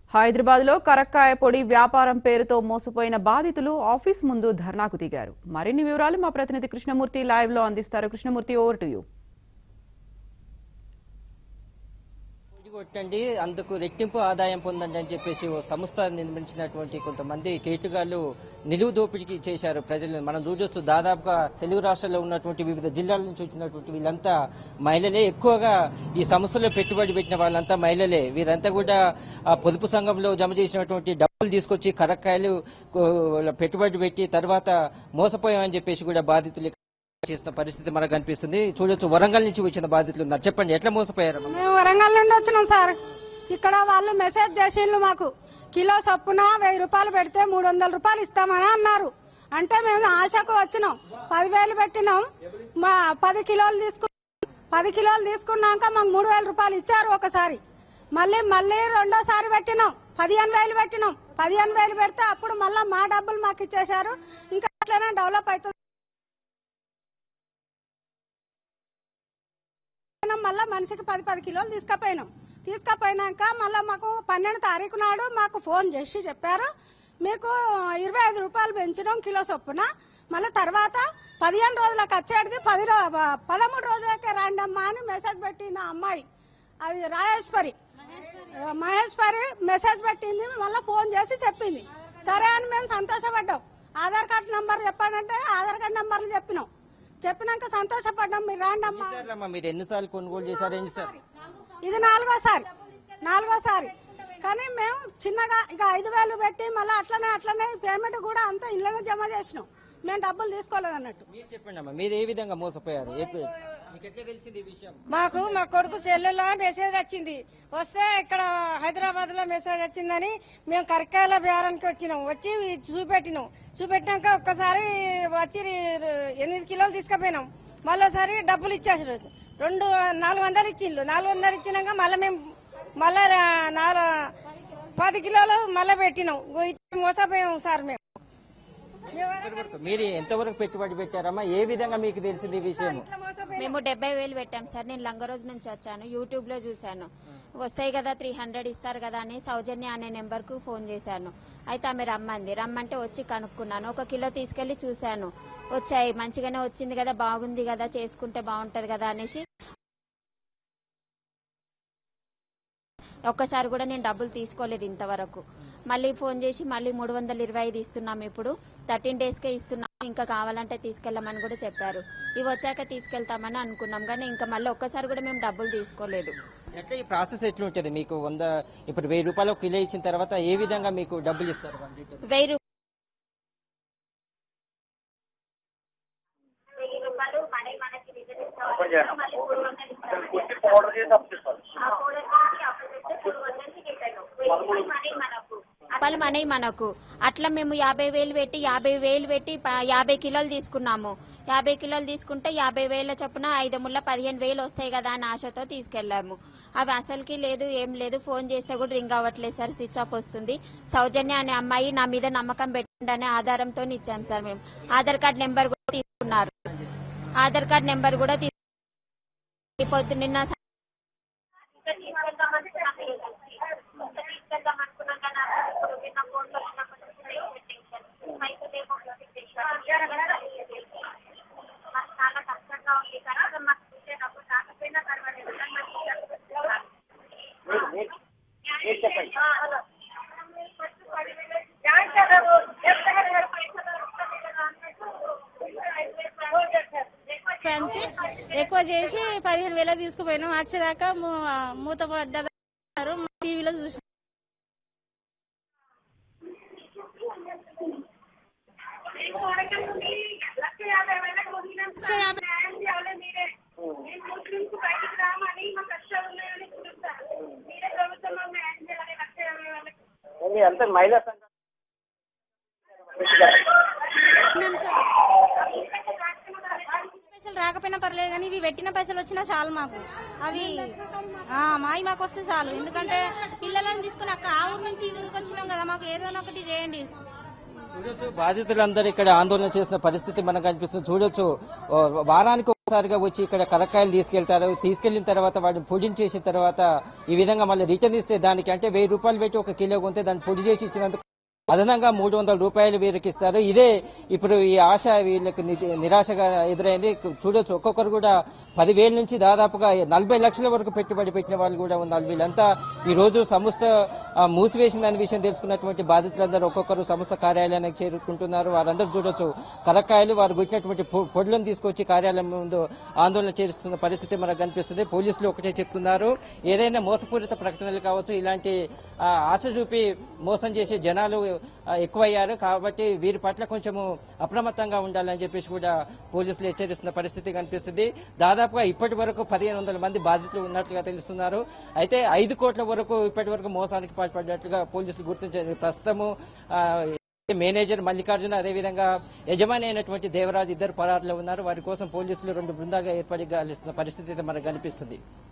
హైదరాబాద్లో కరక్కాయ పొడి వ్యాపారం పేరుతో మోసపోయిన బాధితులు ఆఫీస్ ముందు ధర్నాకు దిగారు మరిన్ని వివరాలు మా ప్రతినిధి కృష్ణమూర్తి లైవ్ లో అందిస్తారు కృష్ణమూర్తి ఓవర్ టు యూ కొట్టండి అందుకు రెట్టింపు ఆదాయం పొందండి అని చెప్పేసి ఓ సంస్థ నిర్మించినటువంటి కొంతమంది కేటుగాళ్లు నిలువు దోపిడీకి చేశారు ప్రజలను మనం చూడొచ్చు దాదాపుగా తెలుగు రాష్ట్రాల్లో ఉన్నటువంటి వివిధ జిల్లాల నుంచి వచ్చినటువంటి వీళ్ళంతా మహిళలే ఎక్కువగా ఈ సంస్థలో పెట్టుబడి పెట్టిన వాళ్ళంతా మహిళలే వీరంతా కూడా ఆ పొదుపు సంఘంలో జమ చేసినటువంటి డబ్బులు తీసుకొచ్చి కరక్కాయలు కో- పెట్టుబడి పెట్టి తర్వాత మోసపోయామని చెప్పేసి కూడా బాధితులు చేసిన పరిస్థితి మనకు కనిపిస్తుంది చూడొచ్చు వరంగల్ నుంచి వచ్చిన బాధితులు ఉన్నారు చెప్పండి ఎట్లా మోసపోయారు మేము వరంగల్ నుండి వచ్చినాం సార్ ఇక్కడ వాళ్ళు మెసేజ్ చేసిండ్రు మాకు కిలో చొప్పున వెయ్యి రూపాయలు పెడితే మూడు వందల రూపాయలు ఇస్తామని అన్నారు అంటే మేము ఆశకు వచ్చినాం పదివేలు పెట్టినాం మా పది కిలోలు తీసుకు పది కిలోలు తీసుకున్నాక మాకు మూడు వేల రూపాయలు ఇచ్చారు ఒకసారి మళ్ళీ మళ్ళీ రెండోసారి పెట్టినాం పదిహేను వేలు పెట్టినాం పదిహేను వేలు పెడితే అప్పుడు మళ్ళీ మా డబ్బులు మాకు ఇచ్చేశారు ఇంకా అట్లనే డెవలప్ అవుతుంది పోయినాం మళ్ళా మనిషికి పది పది కిలోలు తీసుకుపోయినాం తీసుకుపోయినాక మళ్ళీ మాకు పన్నెండు తారీఖు నాడు మాకు ఫోన్ చేసి చెప్పారు మీకు ఇరవై ఐదు రూపాయలు పెంచడం కిలో చొప్పున మళ్ళీ తర్వాత పదిహేను రోజులకు వచ్చేది పది రో పదమూడు రోజులకే రండమ్మా అని మెసేజ్ పెట్టిన అమ్మాయి అది రాజేశ్వరి మహేశ్వరి మెసేజ్ పెట్టింది మళ్ళీ ఫోన్ చేసి చెప్పింది సరే అని మేము సంతోషపడ్డాం ఆధార్ కార్డు నంబర్ చెప్పాడంటే ఆధార్ కార్డు నంబర్లు చెప్పినాం చెప్పినాక సంతోషపడ్డాం మీరు రాండమ్మా అమ్మా మీరు ఎన్నిసార్లు కొనుగోలు చేశారు ఎన్నిసార్లు ఇది నాలుగోసారి నాలుగోసారి కానీ మేము చిన్నగా ఇక ఐదు వేలు పెట్టి మళ్ళీ అట్లనే అట్లనే పేమెంట్ కూడా అంతా ఇళ్ళలో జమ చేసినాం మేము డబ్బులు తీసుకోలేదు అన్నట్టు మీరు చెప్పండి అమ్మా మీరు ఏ విధంగా మోసపోయారు ఏ పే- మీకు ఎట్లా తెలిసింది ఈ విషయం మాకు మా కొడుకు సెల్లులో మెసేజ్ వచ్చింది వస్తే ఇక్కడ హైదరాబాద్ లో మెసేజ్ వచ్చిందని మేము కరకాయల బేరానికి వచ్చినాం వచ్చి చూపెట్టినాం చూపెట్టినాక ఒక్కసారి వచ్చి ఎనిమిది కిలోలు తీసుకుపోయినాం మళ్ళీసారి డబ్బులు ఇచ్చేసారు రెండు నాలుగు వందలు ఇచ్చిండ్రు నాలుగు వందలు ఇచ్చినాక మళ్ళీ మేము మళ్ళా రా- నాలుగు పది కిలోలు మళ్ళీ పెట్టినాం ఇగో ఇట్లా మోసపోయాం సార్ మేము మీరు ఎంతవరకు పెట్టుబడి పెట్టారమ్మా ఏ విధంగా మీకు తెలిసింది ఈ విషయం మేము డెబ్బై వేలు పెట్టాం సార్ నేను లంగరోజు నుంచి వచ్చాను యూట్యూబ్ లో చూశాను వస్తాయి కదా త్రీ హండ్రెడ్ ఇస్తారు కదా అని సౌజన్య అనే నెంబర్ కు ఫోన్ చేశాను అయితే ఆమె రమ్మంది రమ్మంటే వచ్చి కనుక్కున్నాను ఒక కిలో తీసుకెళ్లి చూశాను వచ్చాయి మంచిగానే వచ్చింది కదా బాగుంది కదా చేసుకుంటే బాగుంటది కదా అనేసి ఒక్కసారి కూడా నేను డబ్బులు తీసుకోలేదు ఇంతవరకు మళ్ళీ ఫోన్ చేసి మళ్ళీ మూడు వందల ఇరవై ఐదు ఇస్తున్నాం ఇప్పుడు థర్టీన్ డేస్కే ఇస్తున్నాం ఇంకా కావాలంటే తీసుకెళ్ళమని కూడా చెప్పారు ఇవి వచ్చాక తీసుకెళ్తామని అనుకున్నాం కానీ ఇంకా మళ్ళీ ఒక్కసారి కూడా మేము డబ్బులు తీసుకోలేదు ఎట్లా ఈ ప్రాసెస్ ఎట్లుంటది మీకు వంద ఇప్పుడు వెయ్యి రూపాయలు ఒక కిలో ఇచ్చిన తర్వాత ఏ విధంగా మీకు డబ్బులు ఇస్తారు వన్ లీటర్ వెయ్యి రూ- రూపాయలు మనీ మనకు అట్లా మేము యాభై వేలు పెట్టి యాభై వేలు పెట్టి ప- యాభై కిలోలు తీసుకున్నాము యాభై కిలోలు తీసుకుంటే యాభై వేల చొప్పున ఐదు ముళ్ళ పదిహేను వేలు వస్తాయి కదా అని ఆశతో తీసుకెళ్లాము అవి అసలుకి లేదు ఏం లేదు ఫోన్ చేస్తే కూడా రింగ్ అవ్వట్లేదు సార్ స్విచ్ ఆఫ్ వస్తుంది సౌజన్య అనే అమ్మాయి నా మీద నమ్మకం పెట్టండి ఆధారంతో ఇచ్చాం సార్ మేము ఆధార్ కార్డ్ నెంబర్ కూడా తీసుకున్నారు ఆధార్ కార్డ్ నెంబర్ కూడా తీ- పొద్దు నిన్న పెంచి ఎక్కువ చేసి పదిహేను వేల తీసుకుపోయినాం వచ్చేదాకా మూ- మూత పడ్డారు టీవీలో చూసి లక్ష యాభై అంతే మహిళా సంఘం ఉన్నాం సార్. పైసలు రాకపోయినా పర్లేదు కానీ ఇవి పెట్టిన పైసలు వచ్చినా చాలు మాకు అవి ఆ, మావి మాకు వస్తే చాలు ఎందుకంటే పిల్లలను తీసుకుని అక్క ఆ ఊరు నుంచి ఈ ఊరికి వచ్చినాం కదా మాకు ఏదైనా ఒకటి చేయండి చూడొచ్చు బాధితులందరూ ఇక్కడ ఆందోళన చేసిన పరిస్థితి మనకు కనిపిస్తుంది చూడొచ్చు ఓ వారానికి సారిగా వచ్చి ఇక్కడ కరక్కాయలు తీసుకెళ్తారు తీసుకెళ్లిన తర్వాత వాటిని పొడిని చేసిన తర్వాత ఈ విధంగా మళ్ళీ రిటర్న్ ఇస్తే దానికి అంటే వెయ్యి రూపాయలు పెట్టి ఒక కిలో కొంటే దాన్ని పొడి చేసి ఇచ్చినందుకు అదనంగా మూడు వందల రూపాయలు వీరికి ఇస్తారు ఇదే ఇప్పుడు ఈ ఆశ వీళ్ళకి ని- నిరాశగా ఎదురైంది చూడొచ్చు ఒక్కొక్కరు కూడా పదివేల నుంచి దాదాపుగా నలభై లక్షల వరకు పెట్టుబడి పెట్టిన వాళ్ళు కూడా ఉన్నారు వీళ్ళంతా ఈ రోజు సంస్థ ఆ, మూసివేసిందనే విషయం తెలుసుకున్నటువంటి బాధితులందరూ ఒక్కొక్కరు సంస్థ కార్యాలయానికి చేరుకుంటున్నారు వారందరూ చూడొచ్చు కరక్కాయలు వారు గుట్టినటువంటి పొ- పొడులను తీసుకొచ్చి కార్యాలయం ముందు ఆందోళన చేస్తున్న పరిస్థితి మనకు కనిపిస్తుంది పోలీసులు ఒకటే చెప్తున్నారు ఏదైనా మోసపూరిత ప్రకటనలు కావచ్చు ఇలాంటి ఆ, ఆశ చూపి మోసం చేసే జనాలు ఆ, ఎక్కువయ్యారు కాబట్టి వీరి పట్ల కొంచెము అప్రమత్తంగా ఉండాలని చెప్పేసి కూడా పోలీసులు హెచ్చరిస్తున్న పరిస్థితి కనిపిస్తుంది దాదాపుగా ఇప్పటి వరకు పదిహేను వందల మంది బాధితులు ఉన్నట్లుగా తెలుస్తున్నారు అయితే ఐదు కోట్ల వరకు ఇప్పటి వరకు మోసానికి పాల్పడినట్లుగా పోలీసులు గుర్తించారు ప్రస్తుతము ఆ, మేనేజర్ మల్లికార్జున అదేవిధంగా యజమాని అయినటువంటి దేవరాజ్ ఇద్దరు పరారులో ఉన్నారు వారి కోసం పోలీసులు రెండు బృందాలుగా ఏర్పడి గాలిస్తున్న పరిస్థితి అయితే మనకు కనిపిస్తుంది